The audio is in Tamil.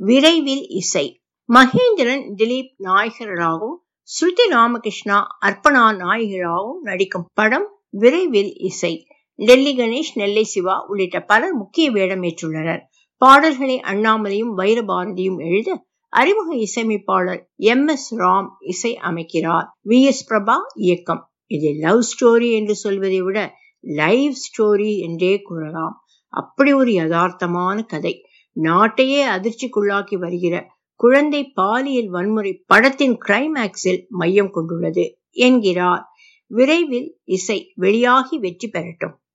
விரைவில் இசை மகேந்திரன் திலீப் நாயகர்களாகவும் ஸ்ருதி ராமகிருஷ்ணா அர்ப்பணா நாயகிகளாகவும் நடிக்கும் படம் விரைவில் இசை டெல்லி கணேஷ் நெல்லை சிவா உள்ளிட்ட பலர் முக்கிய வேடமேற்றுள்ளனர் பாடல்களை அண்ணாமலையும் வைரபாரதியும் எழுத அறிமுக இசையமைப்பாளர் எம் எஸ் ராம் இசை அமைக்கிறார் வி எஸ் பிரபா இயக்கம் இது லவ் ஸ்டோரி என்று சொல்வதை விட லைவ் ஸ்டோரி என்றே கூறலாம் அப்படி ஒரு யதார்த்தமான கதை நாட்டையே அதிர்ச்சிக்குள்ளாக்கி வருகிற குழந்தை பாலியல் வன்முறை படத்தின் கிளைமேக்ஸில் மையம் கொண்டுள்ளது என்கிறார் விரைவில் இசை வெளியாகி வெற்றி பெறட்டும்